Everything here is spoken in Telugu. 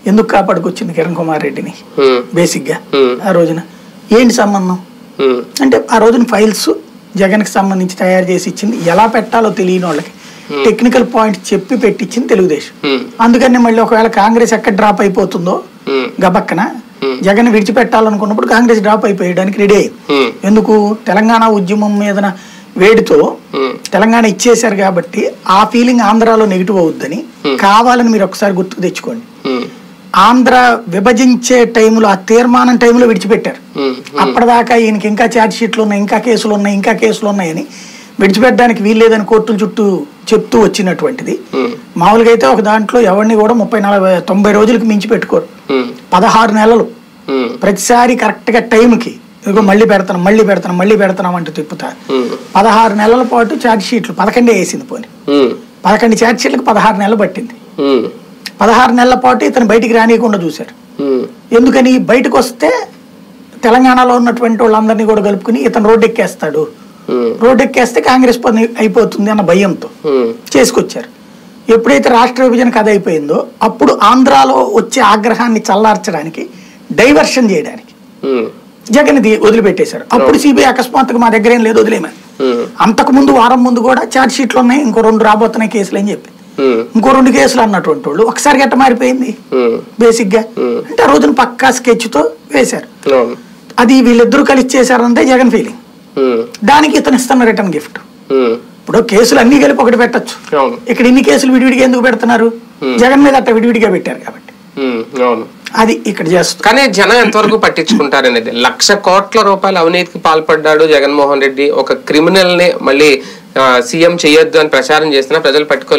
ఎందుకు కాపాడుకొచ్చింది కిరణ్ కుమార్ రెడ్డిని ఉమ్, బేసిక్గా Hmm. ఆ రోజున ఏంటి సంబంధం ఉమ్, అంటే ఆ రోజున ఫైల్స్ జగన్కి సంబంధించి తయారు చేసి ఇచ్చింది ఎలా పెట్టాలో తెలియని వాళ్ళకి టెక్నికల్ పాయింట్ చెప్పి పెట్టించింది తెలుగుదేశం ఉమ్, అందుకని మళ్ళీ ఒకవేళ కాంగ్రెస్ ఎక్కడ డ్రాప్ అయిపోతుందో ఉమ్, గబక్కన జగన్ విడిచిపెట్టాలనుకున్నప్పుడు కాంగ్రెస్ డ్రాప్ అయిపోయడానికి రెడీ అయింది ఉమ్, ఎందుకు తెలంగాణ ఉద్యమం మీదన వేడితో ఉమ్, తెలంగాణ ఇచ్చేశారు కాబట్టి ఆ ఫీలింగ్ ఆంధ్రాలో నెగిటివ్ అవుద్దని కావాలని మీరు ఒకసారి గుర్తుకు తెచ్చుకోండి ఉమ్, ఆంధ్ర విభజించే టైంలో ఆ తీర్మానం టైంలో విడిచిపెట్టారు ఉమ్, అప్పటిదాకా ఈయనకి ఇంకా ఛార్జ్ షీట్లు ఉన్నాయి ఇంకా కేసులు ఉన్నాయి ఇంకా కేసులు ఉన్నాయని విడిచిపెట్టడానికి వీల్లేదని కోర్టుల చుట్టూ చెప్తూ వచ్చినటువంటిది ఉమ్, మామూలుగా అయితే ఒక దాంట్లో ఎవరిని కూడా ముప్పై నలభై తొంభై రోజులకి మించి పెట్టుకోరు ఉమ్, పదహారు నెలలు ఉమ్, ప్రతిసారి కరెక్ట్గా టైంకి ఇదిగో మళ్ళీ పెడతాను మళ్ళీ పెడతాను మళ్ళీ పెడతాను అంటూ తిప్పుతారు ఉమ్, పదహారు నెలల పాటు ఛార్జ్ షీట్లు పదకొండే వేసింది పోనీ ఉమ్, పదకొండు ఛార్జ్ షీట్లకు పదహారు నెలలు పట్టింది ఉమ్, పదహారు నెలల పాటు ఇతను బయటికి రానియకుండా చూశారు ఉమ్, ఎందుకని బయటకు వస్తే తెలంగాణలో ఉన్నటువంటి వాళ్ళందరినీ కూడా కలుపుకుని ఇతను రోడ్డు ఎక్కేస్తాడు ఉమ్, రోడ్డు ఎక్కేస్తే కాంగ్రెస్ పని అయిపోతుంది అన్న భయంతో ఉమ్, చేసుకొచ్చారు ఎప్పుడైతే రాష్ట్ర విభజన కథ అయిపోయిందో అప్పుడు ఆంధ్రాలో వచ్చే ఆగ్రహాన్ని చల్లార్చడానికి డైవర్షన్ చేయడానికి ఉమ్, జగన్ ఇది వదిలిపెట్టేశారు అప్పుడు సిబిఐ అకస్మాత్తుగా మా దగ్గర ఏం లేదు వదిలేమని ఉమ్, అంతకు ముందు వారం ముందు కూడా ఛార్జ్ షీట్లు ఉన్నాయి ఇంకో రెండు రాబోతున్నాయి కేసులు అని చెప్పి ఉమ్, ఇంకో రెండు కేసులు అన్నటువంటి వాళ్ళు ఒకసారి గట్ట మారిపోయింది ఉమ్, బేసిక్ గా Hmm. అంటే ఆ రోజున పక్కా స్కెచ్ తో వేశారు అవును అది వీళ్ళిద్దరూ కలిసి చేశారంటే జగన్ ఫీలింగ్ ఉమ్, దానికి ఇతను ఇస్తున్న రిటర్న్ గిఫ్ట్ ఉమ్, ఇప్పుడు కేసులు అన్ని కలిపి ఒకటి పెట్టొచ్చు అవును ఇక్కడ ఇన్ని కేసులు విడివిడిగా ఎందుకు పెడుతున్నారు జగన్ మీద అట్ట విడివిడిగా పెట్టారు కాబట్టి ఉమ్, అవును అది ఇక్కడ చేస్తుంది కానీ జనం ఎంతవరకు పట్టించుకుంటారనేది లక్ష కోట్ల రూపాయల అవినీతికి పాల్పడ్డాడు జగన్మోహన్ రెడ్డి ఒక క్రిమినల్ ని మళ్ళీ సీఎం చేయొద్దు అని ప్రచారం చేసినా ప్రజలు పట్టుకో